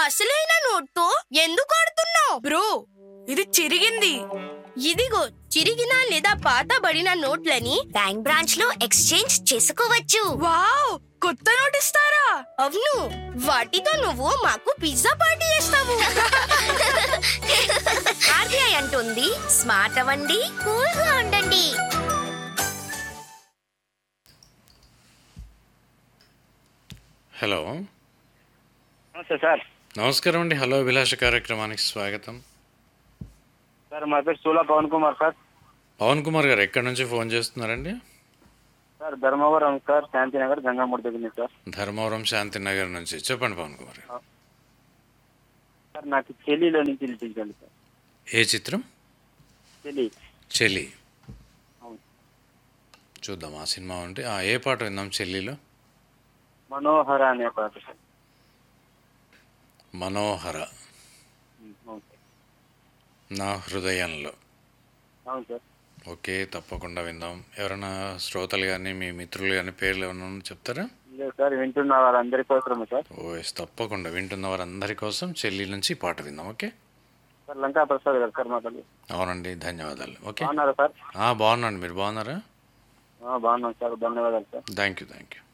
అసలైన నోట్తో ఎందుకు ఆడుతున్నావు బ్రో ఇది చిరిగింది ఇదిగో చిరిగిన లేదా పాతబడిన నోట్లని బ్యాంక్ బ్రాంచ్ లో ఎక్స్చేంజ్ చేసుకోవచ్చు వావ్ కొత్త నోట్ ఇస్తారా అవును వాటితో నువ్వు మాకు పిజ్జా పార్టీ చేస్తావు ఆర్బీఐ అంటుంది స్మార్ట్ అవ్వండి కూల్ గా ఉండండి హలో నమస్తే సార్ నమస్కారం అండి హలో అభిలాష కార్యక్రమానికి స్వాగతం సార్ మా పేరు సూలా పవన్ కుమార్ సార్ పవన్ కుమార్ గారు ఎక్కడి నుంచి ఫోన్ చేస్తున్నారండి సార్ ధర్మవరం సార్ శాంతినగర్ గంగామూడి దగ్గర సార్ ధర్మవరం శాంతినగర్ నుంచి చెప్పండి పవన్ కుమార్ గారు సార్ నాకు చెల్లిలో నుంచి పిలిపించండి సార్ ఏ చిత్రం చెల్లి చెలి అవును. చూద్దాం ఆ సినిమా ఉంటే ఆ, ఏ పాట విందాం చెల్లిలో మనోహర అనే పాట సార్ మనోహర ఉమ్, అవును సార్ నా హృదయంలో అవును సార్ ఓకే తప్పకుండా విందాం ఎవరైనా శ్రోతలు కానీ మీ మిత్రులు కానీ పేర్లు ఏమైనా ఉంటే చెప్తారా లేదు సార్ వింటున్న వాళ్ళందరి కోసమే సార్ ఓ ఎస్ తప్పకుండా వింటున్న వారందరి కోసం చెల్లి నుంచి ఈ పాట విందాం ఓకే సార్ లంకా ప్రసాద్ గారు సార్ మాట్లాడి అవునండి ధన్యవాదాలు ఓకే బాగున్నారా సార్ ఆ, బాగున్నాను మీరు బాగున్నారా ఆ, బాగున్నాం సార్ ధన్యవాదాలు sir thank you thank you